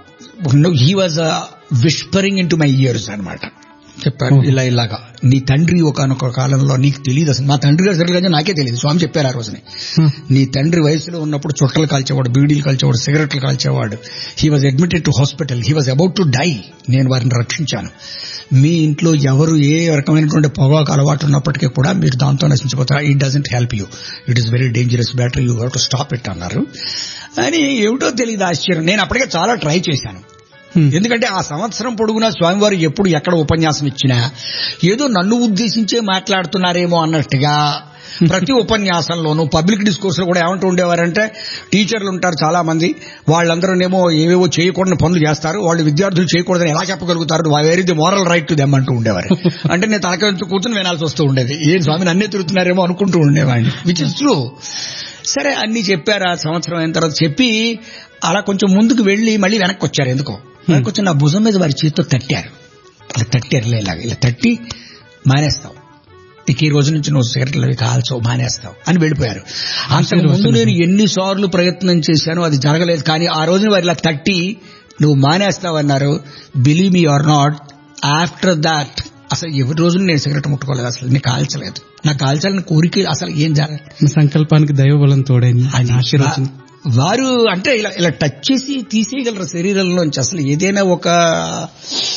he was whispering in to my ears అనమాట చెప్పారు Oh. ఇలా ఇలాగా నీ తండ్రి ఒకనొక కాలంలో నీకు తెలియదు అసలు మా తండ్రి గారు సరిగ్గా నాకే తెలియదు స్వామి చెప్పారు ఆ రోజుని నీ తండ్రి వయసులో ఉన్నప్పుడు చుట్టలు కాల్చేవాడు బీడీలు కాల్చేవాడు సిగరెట్లు కాల్చేవాడు he was admitted to hospital he was about to die నేను వారిని రక్షించాను మీ ఇంట్లో ఎవరు ఏ రకమైనటువంటి పొగాకు అలవాటు ఉన్నప్పటికీ కూడా మీరు దాంతో నశించిపోతారు it doesn't help you it is very dangerous battery you have to stop it అన్నారు అని ఏమిటో తెలియదు ఆశ్చర్యం నేను అప్పటికే చాలా ట్రై చేశాను ఎందుకంటే ఆ సంవత్సరం పొడుగునా స్వామివారు ఎప్పుడు ఎక్కడ ఉపన్యాసం ఇచ్చినా ఏదో నన్ను ఉద్దేశించే మాట్లాడుతున్నారేమో అన్నట్టుగా ప్రతి ఉపన్యాసంలోనూ పబ్లిక్ డిస్కోర్స్ లో కూడా ఏమంటూ ఉండేవారంటే టీచర్లు ఉంటారు చాలా మంది వాళ్ళందరూనేమో ఏవేవో చేయకూడని పనులు చేస్తారు వాళ్ళు విద్యార్థులు చేయకూడదని ఎలా చెప్పగలుగుతారు where the moral right to them అంటూ ఉండేవారు అంటే నేను తలకెంతు కూర్చుని వినాల్సి వస్తూ ఉండేది ఏం స్వామి నన్నే తిరుగుతున్నారేమో అనుకుంటూ ఉండేవాడిని విచ్ ఇస్ ట్రూ సరే అన్ని చెప్పారు ఆ సంవత్సరం అయిన తర్వాత చెప్పి అలా కొంచెం ముందుకు వెళ్లి మళ్ళీ వెనక్కి వచ్చారు ఎందుకో వెనక్కి వచ్చి నా భుజం మీద వారి చేతితో తట్టారు ఇలా తట్టారు ఇలా ఇలాగ ఇలా తట్టి మానేస్తావు ఇక ఈ రోజు నుంచి నువ్వు సిగరెట్లు అవి కాల్చవు మానేస్తావు అని వెళ్ళిపోయారు అంతకు ముందు నేను ఎన్నిసార్లు ప్రయత్నం చేశాను అది జరగలేదు కానీ ఆ రోజున వారు ఇలా తట్టి నువ్వు మానేస్తావన్నారు believe me or not after that అసలు ఎవరి రోజున నేను సిగరెట్ ముట్టుకోలేదు అసలు నేను కాల్చలేదు నాకు కాల్చాలని కోరిక అసలు ఏం జరగలేదు మీ సంకల్పానికి దైవబలం తోడైంది అది ఆశీర్వచనం వారు అంటే ఇలా ఇలా టచ్ చేసి తీసేయగలరు శరీరంలోంచి అసలు ఏదైనా ఒక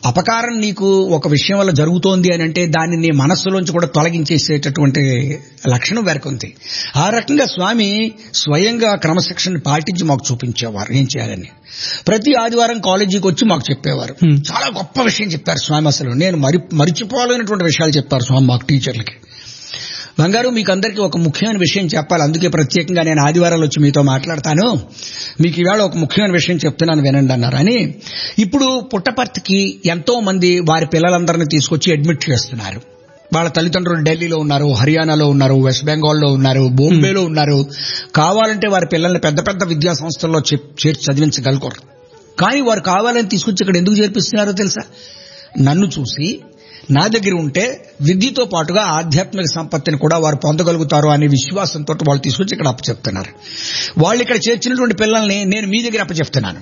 అపకారం నీకు ఒక విషయం వల్ల జరుగుతోంది అని అంటే దాన్ని నీ మనస్సులోంచి కూడా తొలగించేసేటటువంటి లక్షణం వేరకు ఉంది ఆ రకంగా స్వామి స్వయంగా క్రమశిక్షణ పాటించి మాకు చూపించేవారు ఏం చేయాలని ప్రతి ఆదివారం కాలేజీకి వచ్చి మాకు చెప్పేవారు Hmm. చాలా గొప్ప విషయం చెప్పారు స్వామి అసలు నేను మరి మరిచిపోలేనటువంటి విషయాలు చెప్పారు స్వామి మాకు టీచర్లకి బంగారు మీకు అందరికీ ఒక ముఖ్యమైన విషయం చెప్పాలి అందుకే ప్రత్యేకంగా నేను ఆదివారాలు వచ్చి మీతో మాట్లాడతాను మీకు ఈవేళ ఒక ముఖ్యమైన విషయం చెప్తున్నాను వినండి అన్నారు అని ఇప్పుడు పుట్టపర్తికి ఎంతో మంది వారి పిల్లలందరినీ తీసుకొచ్చి అడ్మిట్ చేస్తున్నారు వాళ్ళ తల్లిదండ్రులు ఢిల్లీలో ఉన్నారు హర్యానాలో ఉన్నారు వెస్ట్ బెంగాల్లో ఉన్నారు బొంబేలో ఉన్నారు కావాలంటే వారి పిల్లల్ని పెద్ద పెద్ద విద్యా సంస్థల్లో చెప్- చేర్చి చదివించగలుగుతారు కానీ వారు కావాలని తీసుకొచ్చి ఇక్కడ ఎందుకు చేర్పిస్తున్నారో తెలుసా నన్ను చూసి నా దగ్గర ఉంటే విద్యతో పాటుగా ఆధ్యాత్మిక సంపత్తిని కూడా వారు పొందగలుగుతారు అనే విశ్వాసంతో వాళ్ళు తీసుకొచ్చి ఇక్కడ అప్పచెప్తున్నారు వాళ్ళు ఇక్కడ చేర్చినటువంటి పిల్లల్ని నేను మీ దగ్గర అప్పచెప్తున్నాను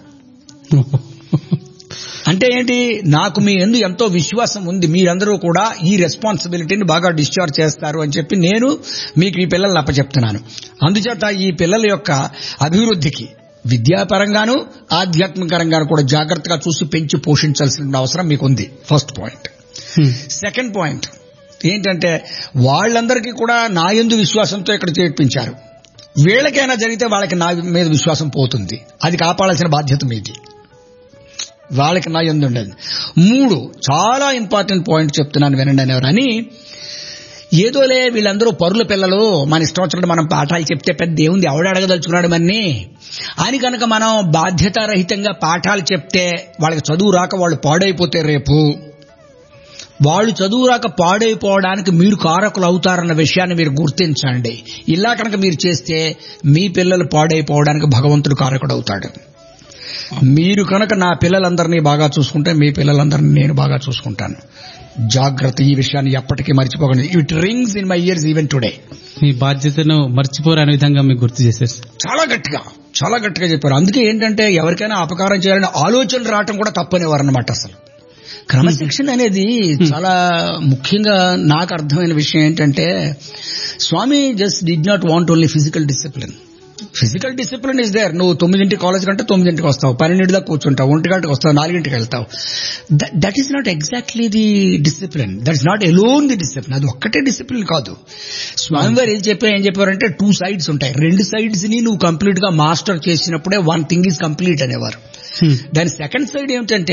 అంటే ఏంటి నాకు మీ ఎందు ఎంతో విశ్వాసం ఉంది మీరందరూ కూడా ఈ రెస్పాన్సిబిలిటీని బాగా డిశ్చార్జ్ చేస్తారు అని చెప్పి నేను మీకు ఈ పిల్లల్ని అప్పచెప్తున్నాను అందుచేత ఈ పిల్లల యొక్క అభివృద్ధికి విద్యాపరంగాను ఆధ్యాత్మికరంగాను కూడా జాగ్రత్తగా చూసి పెంచి పోషించాల్సిన అవసరం మీకు ఉంది first point hmm. Second point ఏంటంటే వాళ్ళందరికీ కూడా నా ఎందు విశ్వాసంతో ఇక్కడ చేర్పించారు వీళ్ళకైనా జరిగితే వాళ్ళకి నా మీద విశ్వాసం పోతుంది అది కాపాడాల్సిన బాధ్యత మీది వాళ్ళకి నా ఎందు ఉండదు మూడు చాలా ఇంపార్టెంట్ పాయింట్ చెప్తున్నాను వినండి అనేవారని ఏదోలే వీళ్ళందరూ పరుల పిల్లలు మన ఇష్టం వచ్చినట్టు మనం పాఠాలు చెప్తే పెద్ద ఏముంది ఎవడు అడగదలుచుకున్నాడు మన్ని అని కనుక మనం బాధ్యతారహితంగా పాఠాలు చెప్తే వాళ్ళకి చదువు రాక వాళ్ళు పాడైపోతే రేపు వాళ్ళు చదువు రాక పాడైపోవడానికి మీరు కారకులు అవుతారన్న విషయాన్ని మీరు గుర్తించండి ఇలా కనుక మీరు చేస్తే మీ పిల్లలు పాడైపోవడానికి భగవంతుడు కారకుడు అవుతాడు మీరు కనుక నా పిల్లలందరినీ బాగా చూసుకుంటే మీ పిల్లలందరినీ నేను బాగా చూసుకుంటాను జాగ్రత్త ఈ విషయాన్ని ఎప్పటికీ మర్చిపోకండి it rings in my ears even today మీ బాధ్యతను మర్చిపోరు అనే విధంగా మీకు గుర్తు చేశారు సార్. చాలా గట్టిగా చాలా గట్టిగా చెప్పారు అందుకే ఏంటంటే ఎవరికైనా అపకారం చేయాలని ఆలోచన రావటం కూడా తప్పనేవారు అనమాట అసలు క్రమశిక్షణ అనేది చాలా ముఖ్యంగా నాకు అర్థమైన విషయం ఏంటంటే స్వామి just did not want only physical discipline physical discipline is there నువ్వు తొమ్మిదింటికి కాలేజ్ కంటే తొమ్మిదింటికి వస్తావు పన్నెండింటి దాకా కూర్చుంటావు ఒంటి గంటకు వస్తావు నాలుగింటికి వెళ్తావు that is not exactly the discipline that is not alone the discipline అది ఒక్కటే డిసిప్లిన్ కాదు స్వామివారు ఏం చెప్పారు ఏం చెప్పారంటే టూ సైడ్స్ ఉంటాయి రెండు సైడ్స్ ని నువ్వు కంప్లీట్ గా మాస్టర్ చేసినప్పుడే వన్ థింగ్ ఈజ్ కంప్లీట్ అనేవారు హ్మ్. దాని సెకండ్ సైడ్ ఏమిటంటే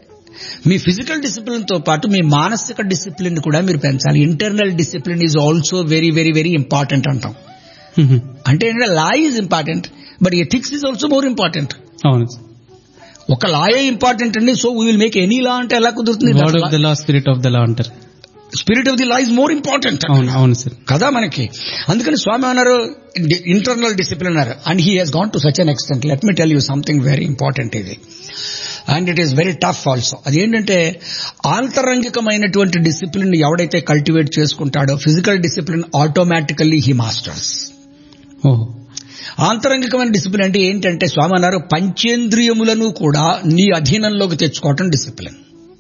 మీ ఫిజికల్ డిసిప్లిన్ తో పాటు మీ మానసిక డిసిప్లిన్ కూడా మీరు పెంచాలి internal discipline is also very very very important అంటాం హ్మ్. హ్మ్. అంటే ఏంటంటే law is important but ethics is also more important అవును సార్. ఒక లాయే ఇంపార్టెంట్ అండి so we will make any law అంటే ఎలా కుదురుతుంది word of the law spirit of the law అంటారు spirit of the law is more important అవును అవును సార్ కదా మనకి అందుకని స్వామి అన్నారు ఇంటర్నల్ డిసిప్లిన్ అన్నారు and he has gone to such an extent let me tell you something very important ఇది and it is very tough also అదేంటంటే ఆంతరంగికమైనటువంటి డిసిప్లిన్ ఎవడైతే కల్టివేట్ చేసుకుంటాడో physical discipline automatically he masters ఓహో ఆంతరంగికమైన డిసిప్లిన్ అంటే ఏంటంటే స్వామి అన్నారు పంచేంద్రియములను కూడా నీ అధీనంలోకి తెచ్చుకోవటం డిసిప్లిన్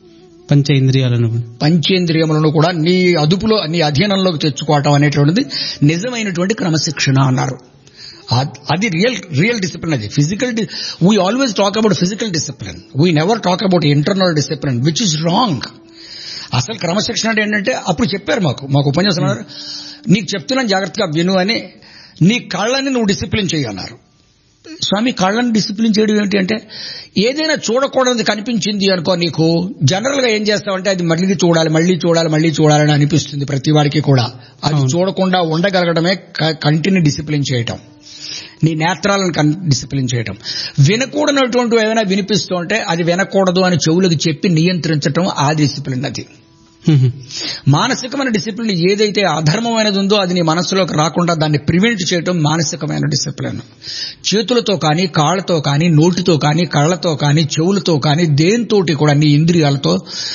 పంచ ఇంద్రియాలను పంచేంద్రియములను కూడా నీ అదుపులో నీ అధీనంలోకి తెచ్చుకోవటం అనేటువంటిది నిజమైనటువంటి క్రమశిక్షణ అన్నారు అద్- అది రియల్ రియల్ డిసిప్లిన్ అది physical we always talk about physical discipline we never talk about internal discipline which is wrong అసలు క్రమశిక్షణ అంటే ఏంటంటే అప్పుడు చెప్పారు మాకు మాకు ఉపన్యాసం అన్నారు నీకు చెప్తున్నాను జాగ్రత్తగా విను అని నీ కళ్ళని నువ్వు డిసిప్లిన్ చేయన్నారు స్వామి కళ్ళని డిసిప్లిన్ చేయడం ఏమిటి అంటే ఏదైనా చూడకూడదు కనిపించింది అనుకో నీకు జనరల్ గా ఏం చేస్తావంటే అది మళ్ళీ చూడాలి మళ్ళీ చూడాలి మళ్ళీ చూడాలని అనిపిస్తుంది ప్రతి వాడికి కూడా అది అవును. చూడకుండా ఉండగలగడమే క- కంటిని డిసిప్లిన్ చేయటం నీ నేత్రాలను కన్- డిసిప్లిన్ చేయటం వినకూడనటువంటి ఏదైనా వినిపిస్తూ ఉంటే అది వినకూడదు అని చెవులకు చెప్పి నియంత్రించటం ఆ డిసిప్లిన్ అది హ్మ్. హ్మ్. మానసికమైన డిసిప్లిన్ ఏదైతే అధర్మమైనది ఉందో అది నీ మనసులోకి రాకుండా దాన్ని ప్రివెంట్ చేయటం మానసికమైన డిసిప్లిన్ చేతులతో కానీ కాళ్ళతో కానీ నోటితో కానీ కళ్ళతో కానీ చెవులతో కానీ దేంతోటి కూడా నీ ఇంద్రియాలతో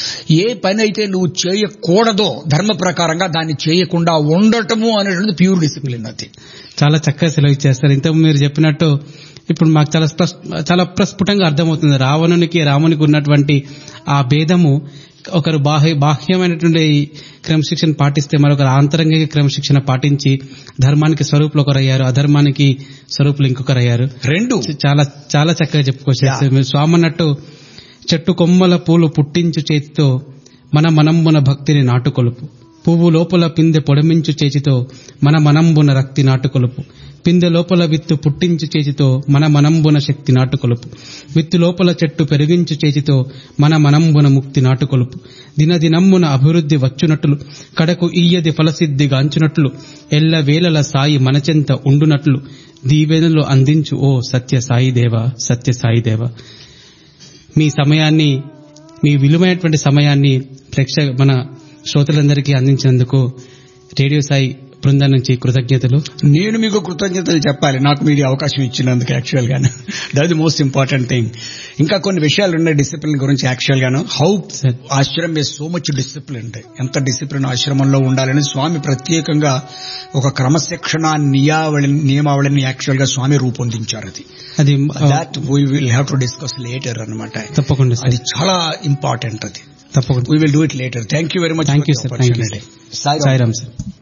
ఏ పని అయితే నువ్వు చేయకూడదో ధర్మ ప్రకారంగా దాన్ని చేయకుండా ఉండటము అనేటువంటిది ప్యూర్ డిసిప్లిన్ అది చాలా చక్కగా సెలవు ఇచ్చేస్తారు ఇంతకు మీరు చెప్పినట్టు ఇప్పుడు మాకు చాలా స్పష్ట చాలా ప్రస్ఫుటంగా అర్థమవుతుంది రావణునికి రామునికి ఉన్నటువంటి ఆ భేదము ఒకరు బాహ్య బాహ్యమైనటువంటి క్రమశిక్షణ పాటిస్తే మరొకరు ఆంతరంగిక క్రమశిక్షణ పాటించి ధర్మానికి స్వరూపులు ఒకరయ్యారు అధర్మానికి స్వరూపులు ఇంకొకరయ్యారు రెండు చాలా చాలా చక్కగా చెప్పుకోవచ్చు మీరు స్వామి అన్నట్టు చెట్టు కొమ్మల పూలు పుట్టించు చేతితో మన మనంబున భక్తిని నాటుకొలుపు పువ్వు లోపల పిందె పొడమించు చేతితో మన మనంబున రక్తి నాటుకొలుపు పిందె లోపల విత్తు పుట్టించు చేతితో మన మనంబున శక్తి నాటుకొలుపు విత్తు లోపల చెట్టు పెరిగించు చేతితో మన మనంబున ముక్తి నాటుకొలుపు దినదినమ్మున అభివృద్ధి వచ్చునట్లు కడకు ఇయ్యది ఫలసిద్ధి గాంచునట్లు ఎల్ల వేళల సాయి మనచెంత ఉండునట్లు దీవెనలు అందించు ఓ సత్య సాయిదేవ సత్య సాయిదేవ మీ సమయాన్ని మీ విలువైనటువంటి సమయాన్ని ప్రేక్షక మన శ్రోతలందరికీ అందించినందుకు రేడియో సాయి బృందం నుంచి కృతజ్ఞతలు నేను మీకు కృతజ్ఞతలు చెప్పాలి నాకు మీరు ఈ అవకాశం ఇచ్చినందుకు యాక్చువల్ గాను that the most important thing ఇంకా కొన్ని విషయాలు ఉన్నాయి డిసిప్లిన్ గురించి యాక్చువల్ గాను హౌ సార్ ఆశ్రమం మీద సో మచ్ డిసిప్లిన్ ఎంత డిసిప్లిన్ ఆశ్రమంలో ఉండాలని స్వామి ప్రత్యేకంగా ఒక క్రమశిక్షణ నియావళి నియమావళిని యాక్చువల్ గా స్వామి రూపొందించారు అది అది ఆ, that we will have to discuss later అనమాట తప్పకుండా సార్ అది చాలా ఇంపార్టెంట్ అది తప్పకుండా we will do it later thank you very much thank you sir thank you Sairam sir